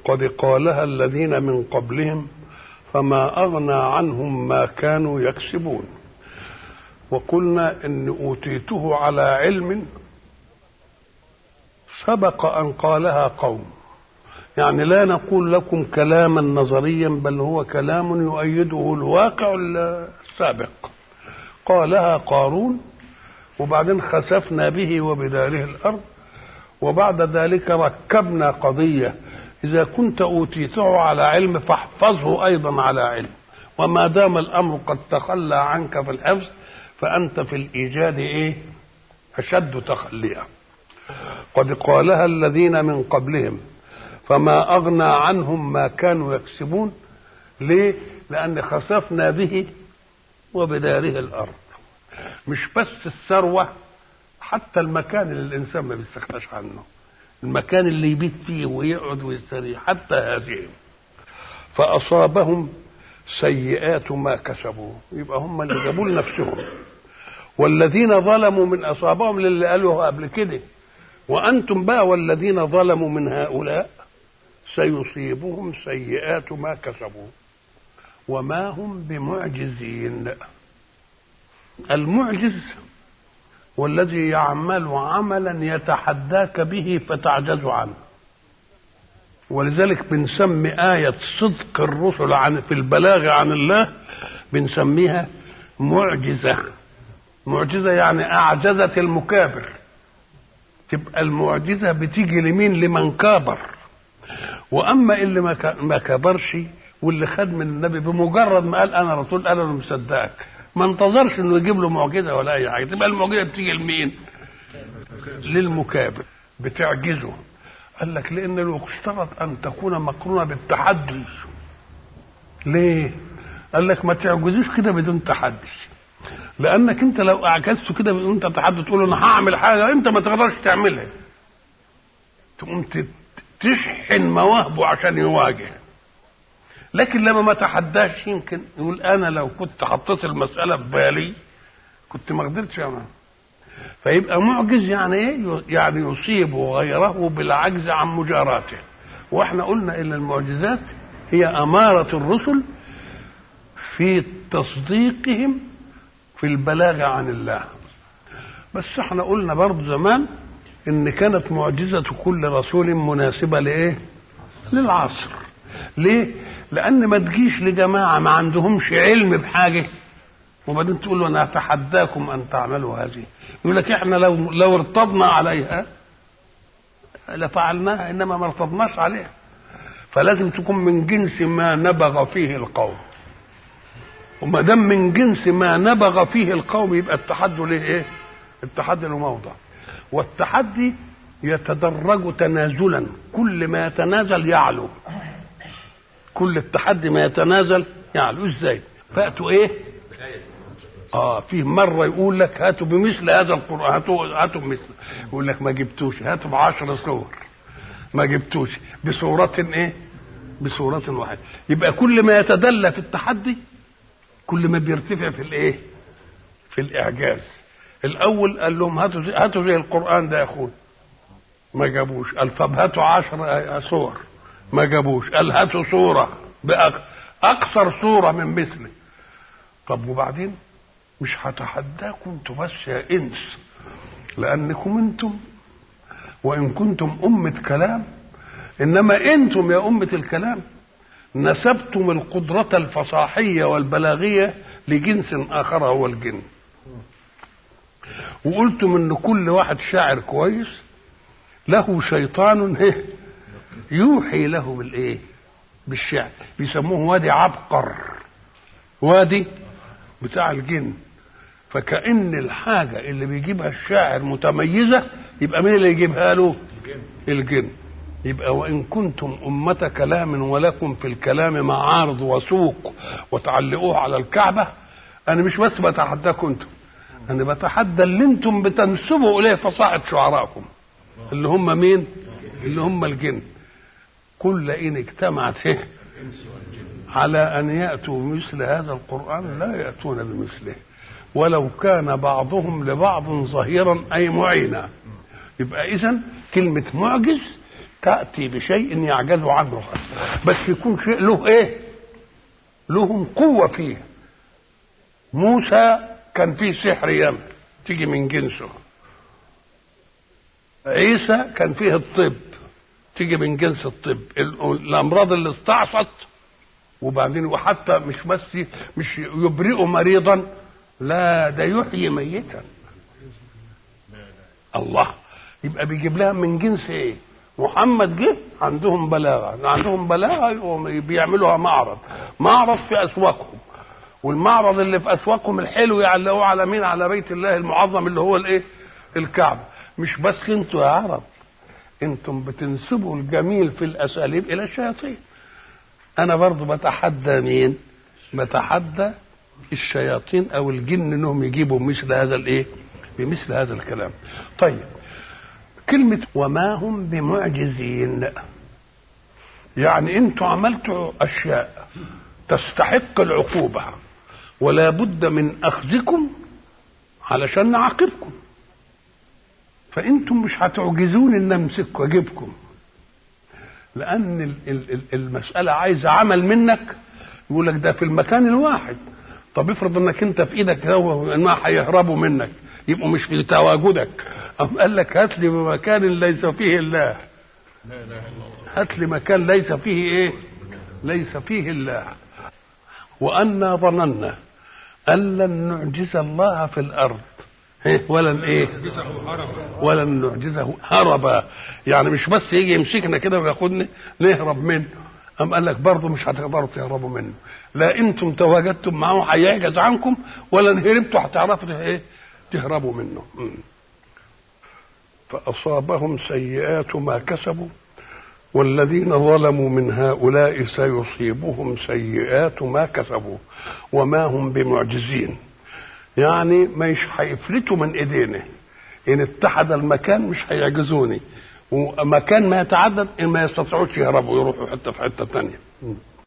قد قالها الذين من قبلهم فما أغنى عنهم ما كانوا يكسبون وقلنا إن أوتيته على علم سبق أن قالها قوم يعني لا نقول لكم كلاما نظريا بل هو كلام يؤيده الواقع السابق قالها قارون وبعدين خسفنا به وبداره الأرض وبعد ذلك ركبنا قضية إذا كنت أوتيته على علم فاحفظه أيضا على علم وما دام الأمر قد تخلى عنك في الحفظ فأنت في الإيجاد إيه أشد تخليا قد قالها الذين من قبلهم فما أغنى عنهم ما كانوا يكسبون ليه لأن خسفنا به وبداره الأرض مش بس الثروة حتى المكان اللي الإنسان ما بيستغناش عنه المكان اللي يبيت فيه ويقعد ويستريح حتى هذه فأصابهم سيئات ما كسبوا يبقى هم اللي جابوا لنفسهم والذين ظلموا من أصابهم للي قالوه قبل كده وأنتم بقى والذين ظلموا من هؤلاء سيصيبهم سيئات ما كسبوا وما هم بمعجزين المعجز والذي يعمل عملا يتحداك به فتعجز عنه ولذلك بنسمي آية صدق الرسل عن في البلاغ عن الله بنسميها معجزة معجزة يعني أعجزت المكابر تبقى المعجزة بتيجي لمين لمن كابر وأما اللي ما كبرش واللي خد من النبي بمجرد ما قال أنا رسول قال أنا مصدقك ما انتظرش انه يجيب له معجزه ولا اي حاجه تبقى المعجزه بتيجي لمين؟ للمكابر بتعجزه قال لك لان لو اشترط ان تكون مقرونه بالتحدي ليه؟ قال لك ما تعجزوش كده بدون تحدي لانك انت لو اعجزته كده بدون تحدي تقول له انا هعمل حاجه انت ما تقدرش تعملها تقوم تشحن مواهبه عشان يواجه لكن لما ما تحداش يمكن يقول انا لو كنت حطيت المساله في بالي كنت ما قدرتش اعمل فيبقى معجز يعني ايه يعني يصيب غيره بالعجز عن مجاراته واحنا قلنا ان المعجزات هي اماره الرسل في تصديقهم في البلاغ عن الله بس احنا قلنا برضه زمان ان كانت معجزه كل رسول مناسبه لايه للعصر ليه لان ما تجيش لجماعه ما عندهمش علم بحاجه وبعدين تقول له انا اتحداكم ان تعملوا هذه يقول لك احنا لو لو ارتضنا عليها لفعلناها انما ما ارتضناش عليها فلازم تكون من جنس ما نبغ فيه القوم وما دام من جنس ما نبغ فيه القوم يبقى التحدي له ايه؟ التحدي له موضع والتحدي يتدرج تنازلا كل ما يتنازل يعلو كل التحدي ما يتنازل يعلو ازاي فاتوا ايه اه فيه مره يقول لك هاتوا بمثل هذا القران هاتوا هاتوا بمثل يقول لك ما جبتوش هاتوا بعشر صور ما جبتوش بصورة ايه بصورة واحدة يبقى كل ما يتدلى في التحدي كل ما بيرتفع في الايه في الاعجاز الاول قال لهم هاتوا زي هاتوا زي القران ده يا اخوي ما جابوش قال طب هاتوا عشر صور ما جابوش قال هاتوا صورة أكثر صورة من مثله طب وبعدين مش هتحداكم انتوا بس يا إنس لأنكم أنتم وإن كنتم أمة كلام إنما أنتم يا أمة الكلام نسبتم القدرة الفصاحية والبلاغية لجنس آخر هو الجن وقلتم إن كل واحد شاعر كويس له شيطان يوحي له بالايه بالشعر بيسموه وادي عبقر وادي بتاع الجن فكأن الحاجة اللي بيجيبها الشاعر متميزة يبقى مين اللي يجيبها له الجن يبقى وإن كنتم أمة كلام ولكم في الكلام معارض وسوق وتعلقوه على الكعبة أنا مش بس بتحداكم أنتم أنا بتحدى اللي أنتم بتنسبوا إليه فصاحة شعراءكم اللي هم مين؟ اللي هم الجن كل إن اجتمعت على أن يأتوا بمثل هذا القرآن لا يأتون بمثله ولو كان بعضهم لبعض ظهيرا أي معينا يبقى إذا كلمة معجز تأتي بشيء يعجز عنه بس يكون شيء له ايه لهم قوة فيه موسى كان فيه سحر يم تيجي من جنسه عيسى كان فيه الطب تيجي من جنس الطب الامراض اللي استعصت وبعدين وحتى مش بس مش يبرئ مريضا لا ده يحيي ميتا الله يبقى بيجيب لها من جنس ايه محمد جه عندهم بلاغه عندهم بلاغه بيعملوها معرض معرض في اسواقهم والمعرض اللي في اسواقهم الحلو يعلقوه على مين على بيت الله المعظم اللي هو الايه الكعبه مش بس انتوا يا عرب انتم بتنسبوا الجميل في الاساليب الى الشياطين انا برضو بتحدى مين بتحدى الشياطين او الجن انهم يجيبوا مثل هذا الايه بمثل هذا الكلام طيب كلمة وما هم بمعجزين يعني انتوا عملتوا اشياء تستحق العقوبة ولا بد من اخذكم علشان نعاقبكم فانتم مش هتعجزون ان امسككم واجيبكم لان المسألة عايزة عمل منك يقول لك ده في المكان الواحد طب افرض انك انت في ايدك ما هيهربوا منك يبقوا مش في تواجدك أم قال لك هات لي مكان ليس فيه الله هات لي مكان ليس فيه ايه ليس فيه الله وأنا ظننا أن لن نعجز الله في الأرض ولن ايه ولن نعجزه هربا يعني مش بس يجي يمسكنا كده وياخدنا نهرب منه أم قال لك برضه مش هتقدروا تهربوا منه لا انتم تواجدتم معه هيعجز عنكم ولا هربتوا هتعرفوا ايه تهربوا منه فأصابهم سيئات ما كسبوا والذين ظلموا من هؤلاء سيصيبهم سيئات ما كسبوا وما هم بمعجزين يعني مش هيفلتوا من ايدينا ان اتحد المكان مش هيعجزوني ومكان ما يتعدد ما يستطيعوش يهربوا يروحوا حته في حته ثانيه